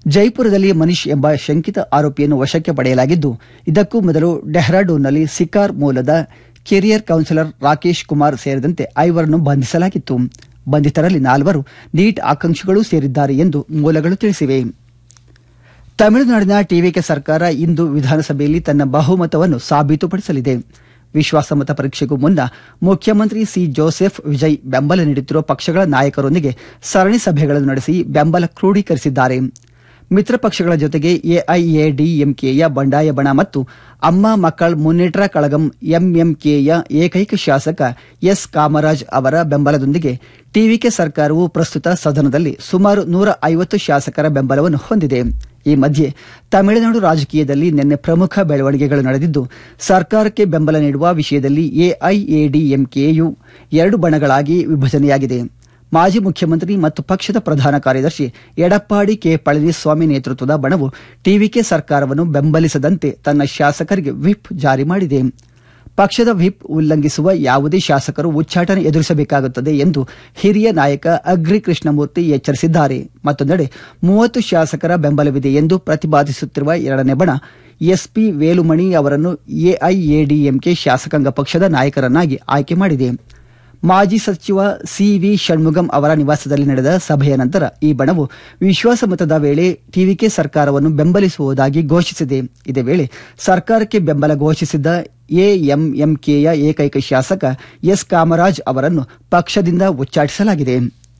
ಜೈಪುರದಲ್ಲಿ ಮನೀಶ್ ಎಂಬ ಶಂಕಿತ ಆರೋಪಿಯನ್ನು ವಶಕ್ಕೆ ಪಡೆಯಲಾಗಿದ್ದು ಇದಕ್ಕೂ ಮೊದಲು ಡೆಹ್ರಾಡೂನ್ನಲ್ಲಿ ಸಿಕಾರ್ ಮೂಲದ ಕೆರಿಯರ್ ಕೌನ್ಸಿಲರ್ ರಾಕೇಶ್ ಕುಮಾರ್ ಸೇರಿದಂತೆ ಐವರನ್ನು ಬಂಧಿಸಲಾಗಿತ್ತು ಬಂಧಿತರಲ್ಲಿ ನಾಲ್ವರು ನೀಟ್ ಆಕಾಂಕ್ಷಿಗಳೂ ಸೇರಿದ್ದಾರೆ ಎಂದು ಮೂಲಗಳು ತಿಳಿಸಿವೆ ತಮಿಳುನಾಡಿನ ಟಿವಿಕೆ ಸರ್ಕಾರ ಇಂದು ವಿಧಾನಸಭೆಯಲ್ಲಿ ತನ್ನ ಬಹುಮತವನ್ನು ಸಾಬೀತುಪಡಿಸಲಿದೆ ವಿಶ್ವಾಸಮತ ಪರೀಕ್ಷೆಗೂ ಮುನ್ನ ಮುಖ್ಯಮಂತ್ರಿ ಸಿ ಜೋಸೆಫ್ ವಿಜಯ್ ಬೆಂಬಲ ನೀಡುತ್ತಿರುವ ಪಕ್ಷಗಳ ನಾಯಕರೊಂದಿಗೆ ಸರಣಿ ಸಭೆಗಳನ್ನು ನಡೆಸಿ ಬೆಂಬಲ ಕ್ರೋಢೀಕರಿಸಿದ್ದಾರೆ ಮಿತ್ರ ಪಕ್ಷಗಳ ಜೊತೆಗೆ ಎಐಎಡಿಎಂಕೆಯ ಬಂಡಾಯ ಬಣ ಮತ್ತು ಅಮ್ಮ ಮಕ್ಕಳ ಮುನ್ನೇಟ್ರ ಕಳಗಂ ಎಂಎಂಕೆಯ ಏಕೈಕ ಶಾಸಕ ಎಸ್ ಕಾಮರಾಜ್ ಅವರ ಬೆಂಬಲದೊಂದಿಗೆ ಟಿವಿಕೆ ಸರ್ಕಾರವು ಪ್ರಸ್ತುತ ಸದನದಲ್ಲಿ ಸುಮಾರು ನೂರ ಐವತ್ತು ಶಾಸಕರ ಬೆಂಬಲವನ್ನು ಹೊಂದಿದೆ ಈ ಮಧ್ಯೆ ತಮಿಳುನಾಡು ರಾಜಕೀಯದಲ್ಲಿ ನಿನ್ನೆ ಪ್ರಮುಖ ಬೆಳವಣಿಗೆಗಳು ನಡೆದಿದ್ದು ಸರ್ಕಾರಕ್ಕೆ ಬೆಂಬಲ ನೀಡುವ ವಿಷಯದಲ್ಲಿ ಎಐಎಡಿಎಂಕೆಯು ಎರಡು ಬಣಗಳಾಗಿ ವಿಭಜನೆಯಾಗಿದೆ ಮಾಜಿ ಮುಖ್ಯಮಂತ್ರಿ ಮತ್ತು ಪಕ್ಷದ ಪ್ರಧಾನ ಕಾರ್ಯದರ್ಶಿ ಎಡಪ್ಪಾಡಿ ಕೆ ಪಳನಿಸ್ವಾಮಿ ನೇತೃತ್ವದ ಬಣವು ಟಿವಿಕೆ ಸರ್ಕಾರವನ್ನು ಬೆಂಬಲಿಸದಂತೆ ತನ್ನ ಶಾಸಕರಿಗೆ ವಿಪ್ ಜಾರಿ ಮಾಡಿದೆ ಪಕ್ಷದ ವಿಪ್ ಉಲ್ಲಂಘಿಸುವ ಯಾವುದೇ ಶಾಸಕರು ಉಚ್ಚಾಟನೆ ಎದುರಿಸಬೇಕಾಗುತ್ತದೆ ಎಂದು ಹಿರಿಯ ನಾಯಕ ಅಗ್ರಿ ಕೃಷ್ಣಮೂರ್ತಿ ಎಚ್ಚರಿಸಿದ್ದಾರೆ ಮತ್ತೊಂದೆಡೆ ಮೂವತ್ತು ಶಾಸಕರ ಬೆಂಬಲವಿದೆ ಎಂದು ಪ್ರತಿಪಾದಿಸುತ್ತಿರುವ ಎರಡನೇ ಬಣ ಎಸ್ಪಿ ವೇಲುಮಣಿ ಅವರನ್ನು ಎಐಎಡಿಎಂಕೆ ಶಾಸಕಾಂಗ ಪಕ್ಷದ ನಾಯಕರನ್ನಾಗಿ ಆಯ್ಕೆ ಮಾಡಿದೆ ಮಾಜಿ ಸಚಿವ ಸಿವಿ ಷಣ್ಮುಗಂ ಅವರ ನಿವಾಸದಲ್ಲಿ ನಡೆದ ಸಭೆಯ ನಂತರ ಈ ಬಣವು ವಿಶ್ವಾಸಮತದ ವೇಳೆ ಟಿವಿಕೆ ಸರ್ಕಾರವನ್ನು ಬೆಂಬಲಿಸುವುದಾಗಿ ಘೋಷಿಸಿದೆ ಇದೇ ವೇಳೆ ಸರ್ಕಾರಕ್ಕೆ ಬೆಂಬಲ ಘೋಷಿಸಿದ್ದ ಎಎಂಎಂಕೆಯ ಏಕೈಕ ಶಾಸಕ ಎಸ್ ಕಾಮರಾಜ್ ಅವರನ್ನು ಪಕ್ಷದಿಂದ ಉಚ್ಚಾಟಿಸಲಾಗಿದೆ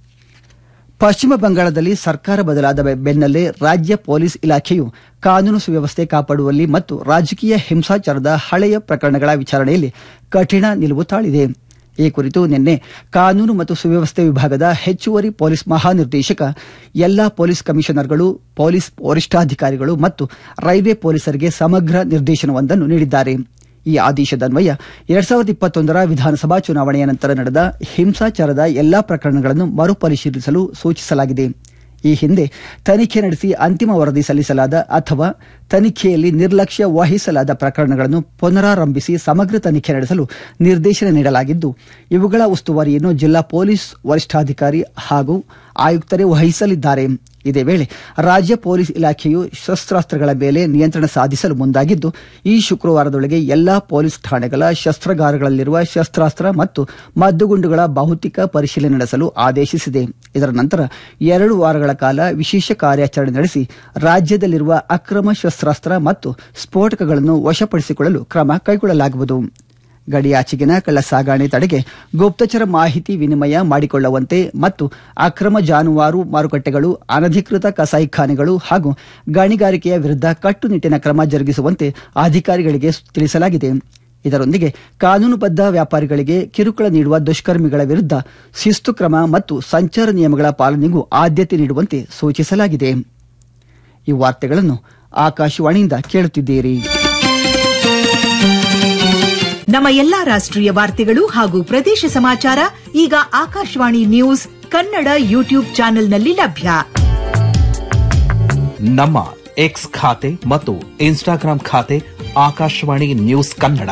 ಪಶ್ಚಿಮ ಬಂಗಾಳದಲ್ಲಿ ಸರ್ಕಾರ ಬದಲಾದ ಬೆನ್ನಲ್ಲೇ ರಾಜ್ಯ ಪೊಲೀಸ್ ಇಲಾಖೆಯು ಕಾನೂನು ಸುವ್ಯವಸ್ಥೆ ಕಾಪಾಡುವಲ್ಲಿ ಮತ್ತು ರಾಜಕೀಯ ಹಿಂಸಾಚಾರದ ಹಳೆಯ ಪ್ರಕರಣಗಳ ವಿಚಾರಣೆಯಲ್ಲಿ ಕಠಿಣ ನಿಲುವು ತಾಳಿದೆ ಈ ಕುರಿತು ನಿನ್ನೆ ಕಾನೂನು ಮತ್ತು ಸುವ್ಯವಸ್ಥೆ ವಿಭಾಗದ ಹೆಚ್ಚುವರಿ ಪೊಲೀಸ್ ಮಹಾನಿರ್ದೇಶಕ ಎಲ್ಲಾ ಪೊಲೀಸ್ ಕಮಿಷನರ್ಗಳು ಪೊಲೀಸ್ ವರಿಷ್ಠಾಧಿಕಾರಿಗಳು ಮತ್ತು ರೈಲ್ವೆ ಪೊಲೀಸರಿಗೆ ಸಮಗ್ರ ನಿರ್ದೇಶನವೊಂದನ್ನು ನೀಡಿದ್ದಾರೆ ಈ ಆದೇಶದನ್ವಯ ಎರಡ್ ಸಾವಿರದ ಇಪ್ಪತ್ತೊಂದರ ವಿಧಾನಸಭಾ ಚುನಾವಣೆಯ ನಂತರ ನಡೆದ ಹಿಂಸಾಚಾರದ ಎಲ್ಲಾ ಪ್ರಕರಣಗಳನ್ನು ಮರುಪರಿಶೀಲಿಸಲು ಸೂಚಿಸಲಾಗಿದೆ ಈ ಹಿಂದೆ ತನಿಖೆ ನಡೆಸಿ ಅಂತಿಮ ವರದಿ ಸಲ್ಲಿಸಲಾದ ಅಥವಾ ತನಿಖೆಯಲ್ಲಿ ನಿರ್ಲಕ್ಷ್ಯ ವಹಿಸಲಾದ ಪ್ರಕರಣಗಳನ್ನು ಪುನರಾರಂಭಿಸಿ ಸಮಗ್ರ ತನಿಖೆ ನಡೆಸಲು ನಿರ್ದೇಶನ ನೀಡಲಾಗಿದ್ದು ಇವುಗಳ ಉಸ್ತುವಾರಿಯನ್ನು ಜಿಲ್ಲಾ ಪೊಲೀಸ್ ವರಿಷ್ಠಾಧಿಕಾರಿ ಹಾಗೂ ಆಯುಕ್ತರೇ ವಹಿಸಲಿದ್ದಾರೆ ಇದೇ ವೇಳೆ ರಾಜ್ಯ ಪೊಲೀಸ್ ಇಲಾಖೆಯು ಶಸ್ತ್ರಾಸ್ತ್ರಗಳ ಮೇಲೆ ನಿಯಂತ್ರಣ ಸಾಧಿಸಲು ಮುಂದಾಗಿದ್ದು ಈ ಶುಕ್ರವಾರದೊಳಗೆ ಎಲ್ಲಾ ಪೊಲೀಸ್ ಠಾಣೆಗಳ ಶಸ್ತ್ರಾಗಾರಗಳಲ್ಲಿರುವ ಶಸ್ತ್ರಾಸ್ತ್ರ ಮತ್ತು ಮದ್ದುಗುಂಡುಗಳ ಭೌತಿಕ ಪರಿಶೀಲನೆ ನಡೆಸಲು ಆದೇಶಿಸಿದೆ ಇದರ ನಂತರ ಎರಡು ವಾರಗಳ ಕಾಲ ವಿಶೇಷ ಕಾರ್ಯಾಚರಣೆ ನಡೆಸಿ ರಾಜ್ಯದಲ್ಲಿರುವ ಅಕ್ರಮ ಶಸ್ತ್ರಾಸ್ತ್ರ ಮತ್ತು ಸ್ಫೋಟಕಗಳನ್ನು ವಶಪಡಿಸಿಕೊಳ್ಳಲು ಕ್ರಮ ಕೈಗೊಳ್ಳಲಾಗುವುದು ಗಡಿಯಾಚೆಗಿನ ಕಳ್ಳ ಸಾಗಾಣೆ ತಡೆಗೆ ಗುಪ್ತಚರ ಮಾಹಿತಿ ವಿನಿಮಯ ಮಾಡಿಕೊಳ್ಳುವಂತೆ ಮತ್ತು ಅಕ್ರಮ ಜಾನುವಾರು ಮಾರುಕಟ್ಟೆಗಳು ಅನಧಿಕೃತ ಕಸಾಯಿಖಾನೆಗಳು ಹಾಗೂ ಗಣಿಗಾರಿಕೆಯ ವಿರುದ್ಧ ಕಟ್ಟುನಿಟ್ಟಿನ ಕ್ರಮ ಜರುಗಿಸುವಂತೆ ಅಧಿಕಾರಿಗಳಿಗೆ ತಿಳಿಸಲಾಗಿದೆ ಇದರೊಂದಿಗೆ ಕಾನೂನುಬದ್ಧ ವ್ಯಾಪಾರಿಗಳಿಗೆ ಕಿರುಕುಳ ನೀಡುವ ದುಷ್ಕರ್ಮಿಗಳ ವಿರುದ್ಧ ಶಿಸ್ತು ಕ್ರಮ ಮತ್ತು ಸಂಚಾರ ನಿಯಮಗಳ ಪಾಲನೆಗೂ ಆದ್ಯತೆ ನೀಡುವಂತೆ ಸೂಚಿಸಲಾಗಿದೆ ಈ ವಾರ್ತೆಗಳನ್ನು ಆಕಾಶವಾಣಿಯಿಂದ ಕೇಳುತ್ತಿದ್ದೀರಿ ನಮ್ಮ ಎಲ್ಲಾ ರಾಷ್ಟ್ರೀಯ ವಾರ್ತೆಗಳು ಹಾಗೂ ಪ್ರದೇಶ ಸಮಾಚಾರ ಈಗ ಆಕಾಶವಾಣಿ ನ್ಯೂಸ್ ಕನ್ನಡ ಯೂಟ್ಯೂಬ್ ಚಾನೆಲ್ನಲ್ಲಿ ಲಭ್ಯ ನಮ್ಮ ಎಕ್ಸ್ ಖಾತೆ ಮತ್ತು ಇನ್ಸ್ಟಾಗ್ರಾಂ ಖಾತೆ ಆಕಾಶವಾಣಿ ನ್ಯೂಸ್ ಕನ್ನಡ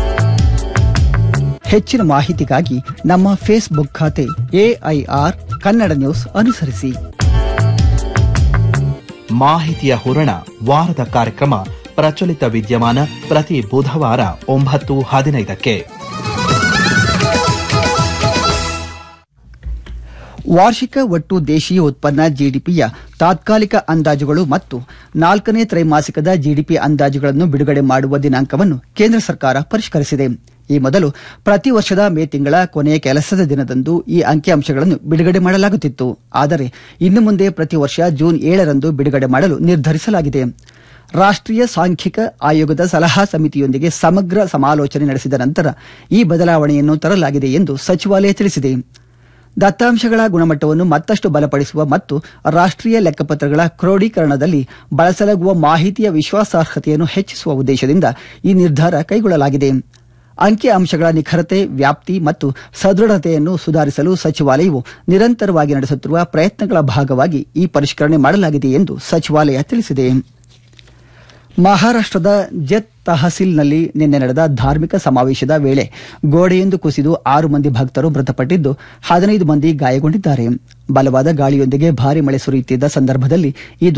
ಹೆಚ್ಚಿನ ಮಾಹಿತಿಗಾಗಿ ನಮ್ಮ ಫೇಸ್ಬುಕ್ ಖಾತೆ ಎಐಆರ್ ಕನ್ನಡ ನ್ಯೂಸ್ ಅನುಸರಿಸಿ ಮಾಹಿತಿಯ ಹೂರಣ ವಾರದ ಕಾರ್ಯಕ್ರಮ ಪ್ರಚಲಿತ ವಿದ್ಯಮಾನ ಪ್ರತಿ ಬುಧವಾರ ಒಂಬತ್ತು ಹದಿನೈದಕ್ಕೆ ವಾರ್ಷಿಕ ಒಟ್ಟು ದೇಶೀಯ ಉತ್ಪನ್ನ ಜಿಡಿಪಿಯ ತಾತ್ಕಾಲಿಕ ಅಂದಾಜುಗಳು ಮತ್ತು ನಾಲ್ಕನೇ ತ್ರೈಮಾಸಿಕದ ಜಿಡಿಪಿ ಅಂದಾಜುಗಳನ್ನು ಬಿಡುಗಡೆ ಮಾಡುವ ದಿನಾಂಕವನ್ನು ಕೇಂದ್ರ ಸರ್ಕಾರ ಪರಿಷ್ಕರಿಸಿದೆ ಈ ಮೊದಲು ಪ್ರತಿ ವರ್ಷದ ಮೇ ತಿಂಗಳ ಕೊನೆಯ ಕೆಲಸದ ದಿನದಂದು ಈ ಅಂಕಿಅಂಶಗಳನ್ನು ಬಿಡುಗಡೆ ಮಾಡಲಾಗುತ್ತಿತ್ತು ಆದರೆ ಇನ್ನು ಮುಂದೆ ಪ್ರತಿ ವರ್ಷ ಜೂನ್ ಏಳರಂದು ಬಿಡುಗಡೆ ಮಾಡಲು ನಿರ್ಧರಿಸಲಾಗಿದೆ ರಾಷ್ಟ್ರೀಯ ಸಾಂಖ್ಯಿಕ ಆಯೋಗದ ಸಲಹಾ ಸಮಿತಿಯೊಂದಿಗೆ ಸಮಗ್ರ ಸಮಾಲೋಚನೆ ನಡೆಸಿದ ನಂತರ ಈ ಬದಲಾವಣೆಯನ್ನು ತರಲಾಗಿದೆ ಎಂದು ಸಚಿವಾಲಯ ತಿಳಿಸಿದೆ ದತ್ತಾಂಶಗಳ ಗುಣಮಟ್ಟವನ್ನು ಮತ್ತಷ್ಟು ಬಲಪಡಿಸುವ ಮತ್ತು ರಾಷ್ಟ್ರೀಯ ಲೆಕ್ಕಪತ್ರಗಳ ಕ್ರೋಢೀಕರಣದಲ್ಲಿ ಬಳಸಲಾಗುವ ಮಾಹಿತಿಯ ವಿಶ್ವಾಸಾರ್ಹತೆಯನ್ನು ಹೆಚ್ಚಿಸುವ ಉದ್ದೇಶದಿಂದ ಈ ನಿರ್ಧಾರ ಕೈಗೊಳ್ಳಲಾಗಿದೆ ಅಂಕಿ ಅಂಶಗಳ ನಿಖರತೆ ವ್ಯಾಪ್ತಿ ಮತ್ತು ಸದೃಢತೆಯನ್ನು ಸುಧಾರಿಸಲು ಸಚಿವಾಲಯವು ನಿರಂತರವಾಗಿ ನಡೆಸುತ್ತಿರುವ ಪ್ರಯತ್ನಗಳ ಭಾಗವಾಗಿ ಈ ಪರಿಷ್ಕರಣೆ ಮಾಡಲಾಗಿದೆ ಎಂದು ಸಚಿವಾಲಯ ತಿಳಿಸಿದೆ ಮಹಾರಾಷ್ಟದ ಜತ್ ತಹಸೀಲ್ನಲ್ಲಿ ನಿನ್ನೆ ನಡೆದ ಧಾರ್ಮಿಕ ಸಮಾವೇಶದ ವೇಳೆ ಗೋಡೆಯೊಂದು ಕುಸಿದು ಆರು ಮಂದಿ ಭಕ್ತರು ಮೃತಪಟ್ಟಿದ್ದು ಹದಿನೈದು ಮಂದಿ ಗಾಯಗೊಂಡಿದ್ದಾರೆ ಬಲವಾದ ಗಾಳಿಯೊಂದಿಗೆ ಭಾರಿ ಮಳೆ ಸುರಿಯುತ್ತಿದ್ದ ಸಂದರ್ಭದಲ್ಲಿ ಈ